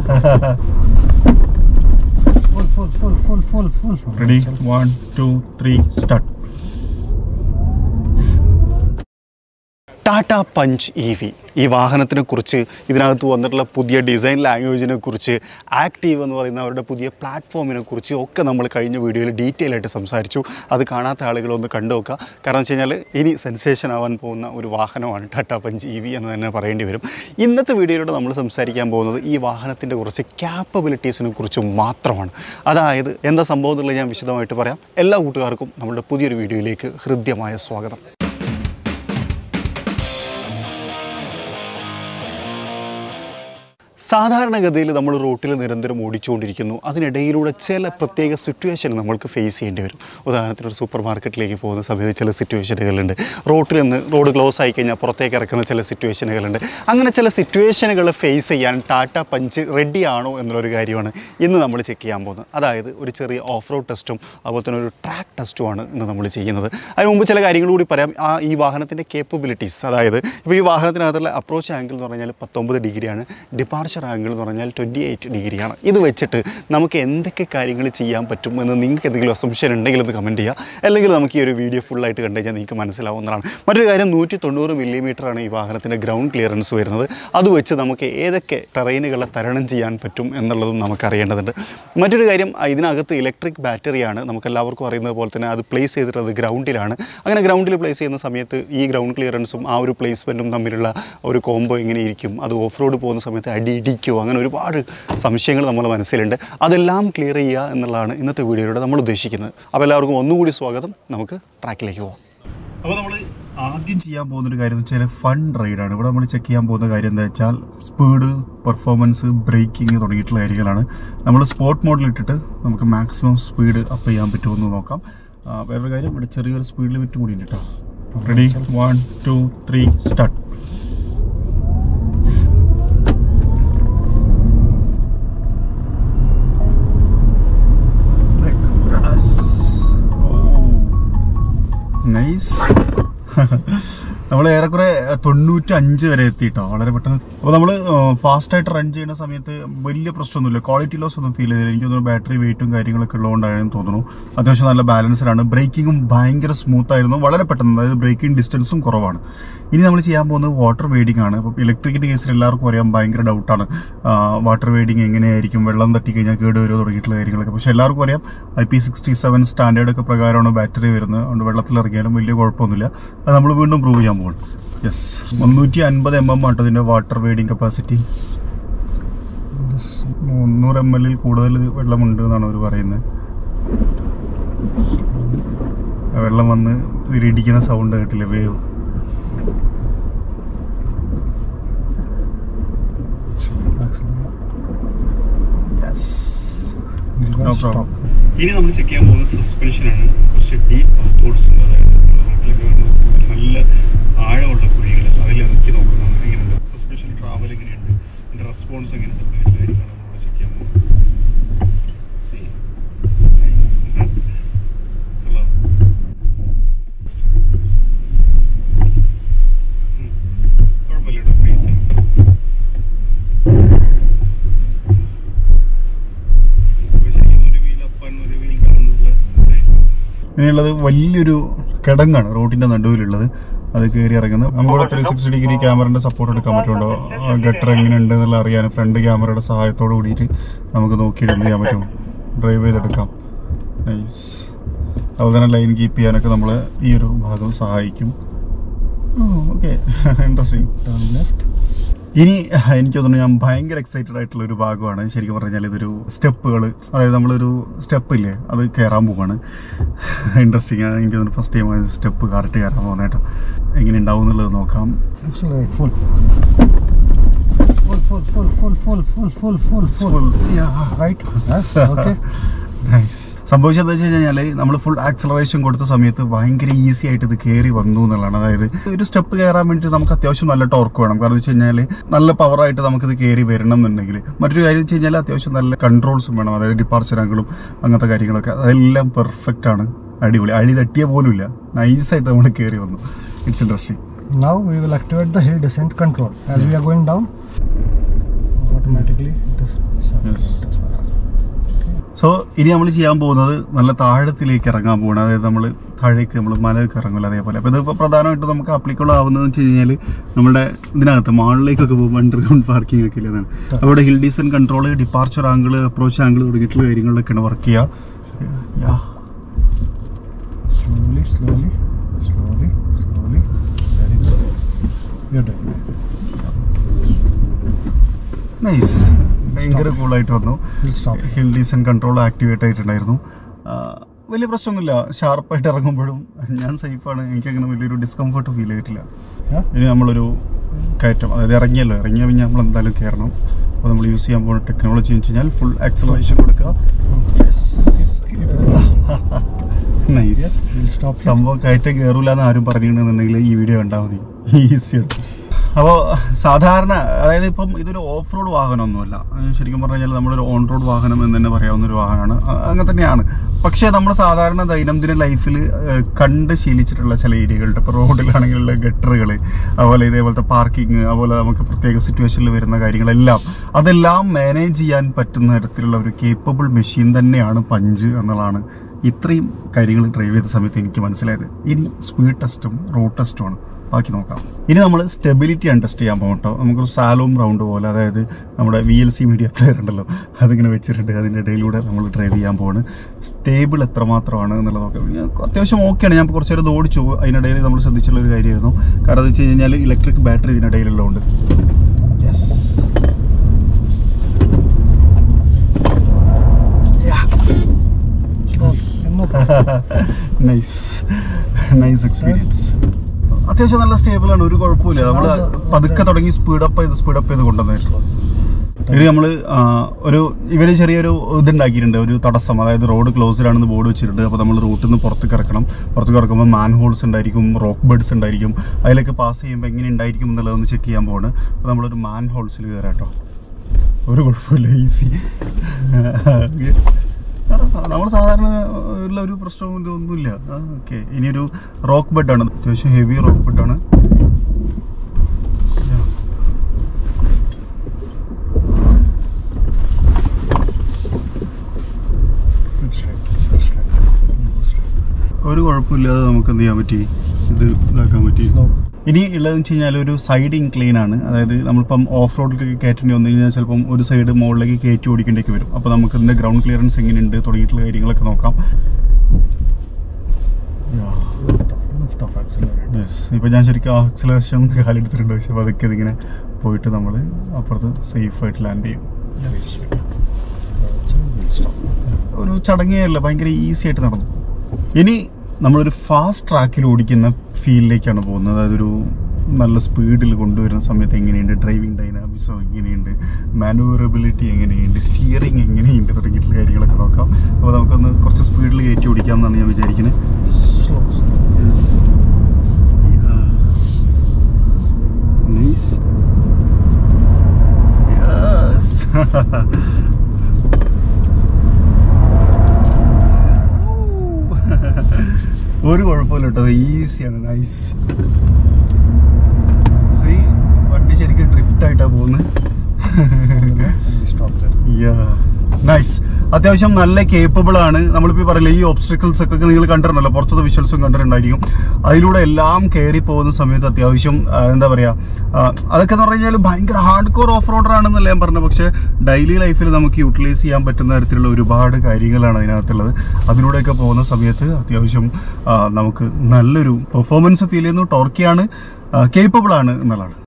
full, full, full, full, full, full. Ready one two three start Tata Punch E V ഈ വാഹനത്തിനെ കുറിച്ച് ഇതിനകത്ത് വന്നിട്ടുള്ള പുതിയ ഡിസൈൻ ലാംഗ്വേജിനെ കുറിച്ച് ആക്റ്റീവ് എന്ന് പറയുന്ന അവരുടെ പുതിയ പ്ലാറ്റ്ഫോമിനെ കുറിച്ച് ഒക്കെ നമ്മൾ കഴിഞ്ഞ വീഡിയോയിൽ ഡീറ്റെയിൽ ആയിട്ട് സംസാരിച്ചു അത് കാണാത്ത ആളുകളൊന്ന് കണ്ടു നോക്കുക കാരണം വെച്ച് കഴിഞ്ഞാൽ ഇനി സെൻസേഷൻ ആവാൻ പോകുന്ന ഒരു വാഹനമാണ് ടാറ്റ പഞ്ച് ഇ വി എന്ന് തന്നെ പറയേണ്ടി വരും ഇന്നത്തെ വീഡിയോയിലൂടെ നമ്മൾ സംസാരിക്കാൻ പോകുന്നത് ഈ വാഹനത്തിൻ്റെ കുറച്ച് ക്യാപ്പബിലിറ്റീസിനെ കുറിച്ച് മാത്രമാണ് അതായത് എന്താ സംഭവം എന്നുള്ളത് ഞാൻ വിശദമായിട്ട് പറയാം എല്ലാ കൂട്ടുകാർക്കും നമ്മുടെ പുതിയൊരു വീഡിയോയിലേക്ക് ഹൃദ്യമായ സ്വാഗതം സാധാരണഗതിയിൽ നമ്മൾ റോട്ടിൽ നിരന്തരം ഓടിച്ചുകൊണ്ടിരിക്കുന്നു അതിനിടയിലൂടെ ചില പ്രത്യേക സിറ്റുവേഷൻ നമ്മൾക്ക് ഫേസ് ചെയ്യേണ്ടി വരും ഉദാഹരണത്തിന് ഒരു സൂപ്പർ മാർക്കറ്റിലേക്ക് പോകുന്ന സമയത്ത് ചില സിറ്റുവേഷനുകളുണ്ട് റോട്ടിൽ നിന്ന് റോഡ് ക്ലോസ് ആയി കഴിഞ്ഞാൽ പുറത്തേക്ക് ഇറക്കുന്ന ചില സിറ്റുവേഷനുകളുണ്ട് അങ്ങനെ ചില സിറ്റുവേഷനുകൾ ഫേസ് ചെയ്യാൻ ടാറ്റ പഞ്ച് റെഡി ആണോ എന്നുള്ളൊരു കാര്യമാണ് ഇന്ന് നമ്മൾ ചെക്ക് ചെയ്യാൻ പോകുന്നത് അതായത് ഒരു ചെറിയ ഓഫ് റോഡ് ടെസ്റ്റും അതുപോലെ തന്നെ ഒരു ട്രാക്ക് ടെസ്റ്റുമാണ് ഇന്ന് നമ്മൾ ചെയ്യുന്നത് അതിന് മുമ്പ് ചില കാര്യങ്ങൾ കൂടി പറയാം ആ ഈ വാഹനത്തിൻ്റെ കേപ്പബിലിറ്റീസ് അതായത് ഇപ്പോൾ ഈ വാഹനത്തിനകത്തുള്ള അപ്രോച്ച് ആംഗിൾ എന്ന് പറഞ്ഞാൽ പത്തൊമ്പത് ഡിഗ്രിയാണ് ഡിപ്പാർച്ചർ ആംഗിൾ എന്ന് പറഞ്ഞാൽ ട്വൻറ്റി എയ്റ്റ് ഡിഗ്രിയാണ് ഇത് വെച്ചിട്ട് നമുക്ക് എന്തൊക്കെ കാര്യങ്ങൾ ചെയ്യാൻ പറ്റും എന്ന് നിങ്ങൾക്ക് എന്തെങ്കിലും അസംഷൻ ഉണ്ടെങ്കിൽ അത് കമൻറ്റ് ചെയ്യുക അല്ലെങ്കിൽ നമുക്ക് ഈ ഒരു വീഡിയോ ഫുള്ളായിട്ട് കണ്ടു കഴിഞ്ഞാൽ നിങ്ങൾക്ക് മനസ്സിലാവുന്നതാണ് മറ്റൊരു കാര്യം നൂറ്റി തൊണ്ണൂറ് മില്ലിമീറ്ററാണ് ഈ വാഹനത്തിൻ്റെ ഗ്രൗണ്ട് ക്ലിയറൻസ് വരുന്നത് അത് വെച്ച് നമുക്ക് ഏതൊക്കെ ടെറൈനുകളെ തരണം ചെയ്യാൻ പറ്റും എന്നുള്ളതും നമുക്ക് അറിയേണ്ടതുണ്ട് മറ്റൊരു കാര്യം ആ, ഇതിനകത്ത് ഇലക്ട്രിക് ബാറ്ററിയാണ് നമുക്ക് എല്ലാവർക്കും അറിയുന്നത് പോലെ തന്നെ അത് പ്ലേസ് ചെയ്തിട്ടുള്ളത് ഗ്രൗണ്ടിലാണ് അങ്ങനെ ഗ്രൗണ്ടിൽ പ്ലേസ് ചെയ്യുന്ന സമയത്ത് ഈ ഗ്രൗണ്ട് ക്ലിയറൻസും ആ ഒരു പ്ലേസ്മെൻറ്റും തമ്മിലുള്ള ഒരു കോംബോ എങ്ങനെ ഇരിക്കും അത് ഓഫ് റോഡ് പോകുന്ന സമയത്ത് അടി ഇടിക്കുമോ അങ്ങനെ ഒരുപാട് സംശയങ്ങൾ നമ്മുടെ മനസ്സിലുണ്ട് അതെല്ലാം ക്ലിയർ ചെയ്യുക എന്നുള്ളതാണ് ഇന്നത്തെ വീഡിയോയിലൂടെ നമ്മൾ ഉദ്ദേശിക്കുന്നത് അപ്പോൾ എല്ലാവർക്കും ഒന്നുകൂടി സ്വാഗതം നമുക്ക് ട്രാക്കിലേക്ക് പോകാം അപ്പോൾ നമ്മൾ ആദ്യം ചെയ്യാൻ പോകുന്ന ഒരു കാര്യം എന്ന് വെച്ചാൽ ഫൺ റൈഡാണ് ഇവിടെ നമ്മൾ ചെക്ക് ചെയ്യാൻ പോകുന്ന കാര്യം എന്താ വെച്ചാൽ സ്പീഡ് പെർഫോമൻസ് ബ്രേക്കിംഗ് തുടങ്ങിയിട്ടുള്ള കാര്യങ്ങളാണ് നമ്മൾ സ്പോർട്ട് മോഡിൽ ഇട്ടിട്ട് നമുക്ക് മാക്സിമം സ്പീഡ് അപ്പ് ചെയ്യാൻ പറ്റുമോ എന്ന് നോക്കാം ആ, വേറൊരു കാര്യം ഇവിടെ ചെറിയൊരു സ്പീഡ് ലിമിറ്റ് കൂടി ഉണ്ട് കേട്ടോ ready one two three start nice നമ്മൾ ഏറെക്കുറെ തൊണ്ണൂറ്റി അഞ്ച് വരെ എത്തിയിട്ടോ വളരെ പെട്ടെന്ന് അപ്പോൾ നമ്മൾ ഫാസ്റ്റായിട്ട് റൺ ചെയ്യുന്ന സമയത്ത് വലിയ പ്രശ്നമൊന്നുമില്ല ക്വാളിറ്റി ലോസ് ഒന്നും ഫീൽ ചെയ്തില്ല എനിക്ക് തോന്നുന്നു ബാറ്ററി വെയിറ്റും കാര്യങ്ങളൊക്കെ ഉള്ളതുകൊണ്ടാണെന്ന് തോന്നുന്നു അത്യാവശ്യം നല്ല ബാലൻസ്ഡാണ് ബ്രേക്കിങ്ങും ഭയങ്കര സ്മൂത്ത് ആയിരുന്നു വളരെ പെട്ടെന്ന് അതായത് ബ്രേക്കിംഗ് ഡിസ്റ്റൻസും കുറവാണ് ഇനി നമ്മൾ ചെയ്യാൻ പോകുന്നത് വാട്ടർ വെയ്ഡിംഗ് ആണ് അപ്പോൾ ഇലക്ട്രിക്കിൻ്റെ കേസിൽ എല്ലാവർക്കും അറിയാം ഭയങ്കര ഡൗട്ടാണ് വാട്ടർ വെയ്ഡിങ് എങ്ങനെയായിരിക്കും വെള്ളം തട്ടി കഴിഞ്ഞാൽ കേട് വരുമോ തുടങ്ങിയിട്ടുള്ള കാര്യങ്ങളൊക്കെ പക്ഷേ എല്ലാവർക്കും അറിയാം I P sixty seven standard ഒക്കെ പ്രകാരമാണ് ബാറ്ററി വരുന്നത് അതുകൊണ്ട് വെള്ളത്തിൽ ഇറങ്ങിയാലും വലിയ കുഴപ്പമൊന്നുമില്ല അത് നമ്മൾ വീണ്ടും പ്രൂവ് ചെയ്യാൻ പോകും യെസ് മുന്നൂറ്റി അൻപത് എം എം ആട്ടോ ഇതിൻ്റെ വാട്ടർ വെയ്ഡിങ് കപ്പാസിറ്റി മുന്നൂറ് എം എല്ലിൽ കൂടുതൽ വെള്ളമുണ്ട് എന്നാണ് അവർ പറയുന്നത് ആ വെള്ളം വന്ന് ഇതിലിടിക്കുന്ന സൗണ്ട് കേട്ടില്ലേ വേവ് യെസ് നോ പ്രോബ്ലം ഇനി നമ്മൾ ചെക്ക് ചെയ്യാൻ പോകുന്നത് സസ്പെൻഷനാണ് കുറച്ച് ഡീപ്പ് തോട്ട്സ് ഉണ്ട് അതായത് റോട്ടിലൊക്കെ വരുന്ന നല്ല ആഴമുള്ള കുഴികൾ അതിൽ ഇറക്കി നോക്കുന്നതാണ് എങ്ങനെയുണ്ട് സസ്പെൻഷൻ ട്രാവൽ എങ്ങനെയുണ്ട് അതിൻ്റെ റെസ്പോൺസ് എങ്ങനെയുണ്ട് തുടങ്ങിയ കാര്യങ്ങളാണ് നമ്മൾ ചെക്ക് ചെയ്യാൻ പോകുന്നത് See. Nice. കൊള്ളാം. ഉം. കുഴപ്പമില്ല കേട്ടോ nice ആണ്. ഇനിയുള്ളത് വലിയൊരു കിടങ്ങാണ് റോഡിന്റെ നടുവിലുള്ളത് അത് കയറി ഇറങ്ങുന്നത് നമ്മുടെ ത്രീ സിക്സ്റ്റി ഡിഗ്രി ക്യാമറയുടെ സപ്പോർട്ട് എടുക്കാൻ പറ്റുമോ ഗട്ടർ എങ്ങനെയുണ്ട് എന്നുള്ള അറിയാൻ ഫ്രണ്ട് ക്യാമറയുടെ സഹായത്തോട് കൂടിയിട്ട് നമുക്ക് നോക്കിയിട്ട് എന്ത് ചെയ്യാൻ പറ്റും ഡ്രൈവ് ചെയ്തെടുക്കാം നൈസ് അതുപോലെ തന്നെ ലൈൻ കീപ്പ് ചെയ്യാനൊക്കെ നമ്മൾ ഈ ഒരു ഭാഗം സഹായിക്കും ഓക്കെ ഇൻട്രസ്റ്റിംഗ് ലെഫ്റ്റ് ഇനി എനിക്ക് തോന്നുന്നു ഞാൻ ഭയങ്കര എക്സൈറ്റഡ് ആയിട്ടുള്ള ഒരു ഭാഗമാണ് ശരിക്കും പറഞ്ഞാൽ ഇതൊരു സ്റ്റെപ്പുകൾ അതായത് നമ്മളൊരു സ്റ്റെപ്പ് ഇല്ലേ അത് കയറാൻ പോവാണ് ഇൻട്രസ്റ്റിംഗ് ആണ് എനിക്ക് തോന്നുന്നു ഫസ്റ്റ് ടൈം സ്റ്റെപ്പ് കറക്റ്റ് കയറാൻ പോകുന്ന കേട്ടോ എങ്ങനെ ഉണ്ടാവും എന്നുള്ളത് നോക്കാം Accelerate full. Full, full, full, full, full, full, full, full, full. Full. Yeah. Right? Yes, okay. Nice സംഭവിച്ചത് വെച്ച് കഴിഞ്ഞാൽ നമ്മൾ ഫുൾ ആക്സലറേഷൻ കൊടുത്ത സമയത്ത് ഭയങ്കര ഈസി ആയിട്ട് ഇത് കയറി വന്നു എന്നുള്ളതാണ് അതായത് ഒരു സ്റ്റെപ്പ് കയറാൻ വേണ്ടി നമുക്ക് അത്യാവശ്യം നല്ല ടോർക്ക് വേണം കാരണം വെച്ച് കഴിഞ്ഞാൽ നല്ല പവറായിട്ട് നമുക്കിത് കയറി വരണം എന്നുണ്ടെങ്കിൽ മറ്റൊരു കാര്യം വെച്ച് കഴിഞ്ഞാൽ അത്യാവശ്യം നല്ല കൺട്രോൾസും വേണം അതായത് ഡിപ്പാർച്ചർ ആംഗിളും അങ്ങനത്തെ കാര്യങ്ങളൊക്കെ അതെല്ലാം പെർഫെക്റ്റ് ആണ് അടിപൊളി അഴി തട്ടിയ പോലും ഇല്ല നൈസായിട്ട് നമ്മൾ കയറി വന്നു it's interesting Now we will activate the hill descent control. As we are going down, automatically it is so ഇനി നമ്മൾ ചെയ്യാൻ പോകുന്നത് നല്ല താഴത്തിലേക്ക് ഇറങ്ങാൻ പോകണം അതായത് നമ്മൾ താഴേക്ക് നമ്മൾ മലയൊക്കെ ഇറങ്ങില്ല അതേപോലെ അപ്പോൾ ഇതിപ്പോൾ പ്രധാനമായിട്ടും നമുക്ക് അപ്ലിക്കബിൾ ആവുന്നതെന്ന് വെച്ച് കഴിഞ്ഞാൽ നമ്മുടെ ഇതിനകത്ത് മാളിലേക്കൊക്കെ പോകുമ്പോൾ അണ്ടർഗ്രൗണ്ട് പാർക്കിംഗ് ഒക്കെ ഇല്ലേ അതാണ് അവിടെ hill descent control departure angle approach angle തുടങ്ങിയിട്ടുള്ള കാര്യങ്ങളിലൊക്കെയാണ് വർക്ക് ചെയ്യുക yeah Slowly, slowly, slowly, slowly. Very good. You're done. Nice ഭയങ്കര കൂളായിട്ട് വന്നു We'll stop. Hill descent control activate ആയിട്ടുണ്ടായിരുന്നു ആ, വലിയ പ്രശ്നമൊന്നുമില്ല ഷാർപ്പായിട്ട് ഇറങ്ങുമ്പോഴും ഞാൻ സേഫാണ് എനിക്കങ്ങനെ വലിയൊരു ഡിസ്കംഫർട്ട് ഫീൽ ചെയ്തിട്ടില്ല Yeah? ഇനി നമ്മളൊരു കയറ്റം അതായത് ഇറങ്ങിയല്ലോ ഇറങ്ങിയ പിന്നെ നമ്മൾ എന്തായാലും കയറണം അപ്പോൾ നമ്മൾ യൂസ് ചെയ്യാൻ പോകുന്ന ടെക്നോളജി എന്ന് വെച്ച് കഴിഞ്ഞാൽ ഫുൾ ആക്സലറേഷൻ കൊടുക്കുക nice Yes, we'll stop here. സംഭവം കയറ്റം കയറൂല എന്ന് ആരും പറഞ്ഞിട്ടുണ്ടെന്നുണ്ടെങ്കിൽ ഈ വീഡിയോ കണ്ടാൽ മതി ഈസിയാണ് അപ്പോൾ സാധാരണ അതായത് ഇപ്പം ഇതൊരു ഓഫ് റോഡ് വാഹനമൊന്നുമല്ല അത് ശരിക്കും പറഞ്ഞു കഴിഞ്ഞാൽ നമ്മളൊരു ഓൺ റോഡ് വാഹനം എന്ന് തന്നെ പറയാവുന്ന ഒരു വാഹനമാണ് അ- അങ്ങനെ തന്നെയാണ് പക്ഷേ നമ്മൾ സാധാരണ ദൈനംദിന ലൈഫിൽ കണ്ട് ശീലിച്ചിട്ടുള്ള ചില ഏരിയകളുണ്ട് ഇപ്പോൾ റോഡിലാണെങ്കിലുള്ള ഗട്ടറുകൾ അതുപോലെ ഇതേപോലത്തെ പാർക്കിംഗ് അതുപോലെ നമുക്ക് പ്രത്യേക സിറ്റുവേഷനിൽ വരുന്ന കാര്യങ്ങളെല്ലാം അതെല്ലാം മാനേജ് ചെയ്യാൻ പറ്റുന്ന തരത്തിലുള്ള ഒരു കേപ്പബിൾ മെഷീൻ തന്നെയാണ് പഞ്ച് എന്നുള്ളതാണ് ഇത്രയും കാര്യങ്ങൾ ഡ്രൈവ് ചെയ്ത സമയത്ത് എനിക്ക് മനസ്സിലായത് ഇനി സ്പീഡ് ടെസ്റ്റും റോഡ് ടെസ്റ്റുമാണ് ബാക്കി നോക്കാം ഇനി നമ്മൾ സ്റ്റെബിലിറ്റി ആണ് ടെസ്റ്റ് ചെയ്യാൻ പോകും കേട്ടോ നമുക്കൊരു സാലോം റൗണ്ട് പോലെ അതായത് നമ്മുടെ V L C media player ഉണ്ടല്ലോ അതിങ്ങനെ വെച്ചിട്ടുണ്ട് അതിൻ്റെ ഇടയിലൂടെ നമ്മൾ ഡ്രൈവ് ചെയ്യാൻ പോവാണ് സ്റ്റേബിൾ എത്രമാത്രമാണ് എന്നുള്ളത് നോക്കാം ഞാൻ അത്യാവശ്യം ഓക്കെയാണ് ഞാൻ കുറച്ച് നേരം ഇത് ഓടിച്ചു അതിനിടയിൽ നമ്മൾ ശ്രദ്ധിച്ചുള്ള ഒരു കാര്യമായിരുന്നു കാരണം എന്ന് വെച്ച് കഴിഞ്ഞാൽ ഇലക്ട്രിക് ബാറ്ററി ഇതിനിടയിലുള്ളതുകൊണ്ട് yes Slowly. No problem. Nice nice experience അത്യാവശ്യം നല്ല സ്റ്റേബിൾ ആണ് ഒരു കുഴപ്പമില്ല നമ്മൾ പതുക്കെ തുടങ്ങി സ്പീഡ് അപ്പ് ചെയ്ത് സ്പീഡ് അപ്പ് ചെയ്ത് കൊണ്ടുവന്നു ഇത് നമ്മൾ ഒരു ഇവർ ചെറിയൊരു ഇതുണ്ടാക്കിയിട്ടുണ്ട് ഒരു തടസ്സം അതായത് റോഡ് ക്ലോസ്ഡ് ആണെന്ന് ബോർഡ് വെച്ചിട്ടുണ്ട് അപ്പോൾ നമ്മൾ റൂട്ടിൽ നിന്ന് പുറത്തേക്ക് ഇറക്കണം പുറത്തേക്ക് ഇറക്കുമ്പോൾ മാൻ ഹോൾസ് ഉണ്ടായിരിക്കും റോക്ക് ബേഡ്സ് ഉണ്ടായിരിക്കും അതിലൊക്കെ പാസ് ചെയ്യുമ്പോൾ എങ്ങനെ ഉണ്ടായിരിക്കും എന്നുള്ളതൊന്ന് ചെക്ക് ചെയ്യാൻ പോവാണ് അപ്പോൾ നമ്മളൊരു മാൻ ഹോൾസിൽ കയറാം കേട്ടോ ഒരു കുഴപ്പമില്ല ഈസി നമ്മൾ സാധാരണ ഉള്ള ഒരു പ്രശ്നവും ഇതൊന്നുമില്ല ഓക്കെ ഇനിയൊരു റോക്ക് ബെഡാണ് അത്യാവശ്യം ഹെവി റോക്ക് ബെഡാണ് Good straight. Good straight. Go straight. ഒരു കുഴപ്പമില്ലാതെ നമുക്ക് എന്ത് ചെയ്യാൻ പറ്റി ഇത് ഇതാക്കാൻ പറ്റി Slow. ഇനി ഉള്ളതെന്ന് വെച്ച് കഴിഞ്ഞാൽ ഒരു സൈഡ് ഇൻക്ലൈൻ ആണ് അതായത് നമ്മളിപ്പം ഓഫ് റോഡിലേക്ക് കയറ്റേണ്ടി വന്നു കഴിഞ്ഞാൽ ചിലപ്പം ഒരു സൈഡ് മുകളിലേക്ക് കയറ്റി ഓടിക്കേണ്ടേക്ക് വരും അപ്പോൾ നമുക്ക് ഇതിൻ്റെ ഗ്രൗണ്ട് ക്ലിയറൻസ് എങ്ങനെയുണ്ട് തുടങ്ങിയിട്ടുള്ള കാര്യങ്ങളൊക്കെ നോക്കാം Lift off. Lift off accelerator. Yes ഇപ്പം ഞാൻ ശരിക്കും ആക്സിലേഷൻ കാലെടുത്തിട്ടുണ്ട് പക്ഷെ അപ്പോൾ അതൊക്കെ ഇതിങ്ങനെ പോയിട്ട് നമ്മൾ അപ്പുറത്ത് സേഫായിട്ട് ലാൻഡ് ചെയ്യും Yes. That's it. We'll stop. ഒരു ചടങ്ങേ അല്ല ഭയങ്കര ഈസി ആയിട്ട് നടന്നു ഇനി നമ്മളൊരു ഫാസ്റ്റ് ട്രാക്കിൽ ഓടിക്കുന്ന ഫീലിലേക്കാണ് പോകുന്നത് അതായത് ഒരു നല്ല സ്പീഡിൽ കൊണ്ടുവരുന്ന സമയത്ത് എങ്ങനെയുണ്ട് ഡ്രൈവിംഗ് ഡൈനാമിക്സം എങ്ങനെയുണ്ട് മാനുവറബിലിറ്റി എങ്ങനെയുണ്ട് സ്റ്റിയറിംഗ് എങ്ങനെയുണ്ട് തുടങ്ങിയിട്ടുള്ള കാര്യങ്ങളൊക്കെ നോക്കാം അപ്പോൾ നമുക്കൊന്ന് കുറച്ച് സ്പീഡിൽ കയറ്റി ഓടിക്കാം എന്നാണ് ഞാൻ വിചാരിക്കുന്നത് Slow. slow. Yes. Yeah. Nice. Yes. ഒരു കുഴപ്പമില്ല കേട്ടോ ഈസിയാണ് നൈസ് വണ്ടി ശരിക്കും ഡ്രിഫ്റ്റ് ആയിട്ടാ പോകുന്നത് And we stop there. Nice അത്യാവശ്യം നല്ല കേപ്പബിൾ ആണ് നമ്മളിപ്പോൾ പറയില്ല ഈ ഒബ്സ്റ്റക്കിൾസ് ഒക്കെ നിങ്ങൾ കണ്ടിട്ടുണ്ടല്ലോ പുറത്തത്തെ വിഷ്വൽസും കണ്ടിട്ടുണ്ടായിരിക്കും അതിലൂടെ എല്ലാം കയറി പോകുന്ന സമയത്ത് അത്യാവശ്യം ആ, എന്താ പറയുക അതൊക്കെ എന്ന് പറഞ്ഞു കഴിഞ്ഞാൽ ഭയങ്കര ഹാർഡ് കോർ ഓഫ് റോഡർ ആണെന്നല്ല ഞാൻ പറഞ്ഞത് പക്ഷേ ഡെയിലി ലൈഫിൽ നമുക്ക് യൂട്ടിലൈസ് ചെയ്യാൻ പറ്റുന്ന തരത്തിലുള്ള ഒരുപാട് കാര്യങ്ങളാണ് അതിനകത്തുള്ളത് അതിലൂടെയൊക്കെ പോകുന്ന സമയത്ത് അത്യാവശ്യം ആ, നമുക്ക് നല്ലൊരു പെർഫോമൻസ് ഫീൽ ചെയ്യുന്നു ടോർക്കിയാണ് കേപ്പബിൾ ആണ് എന്നുള്ളതാണ്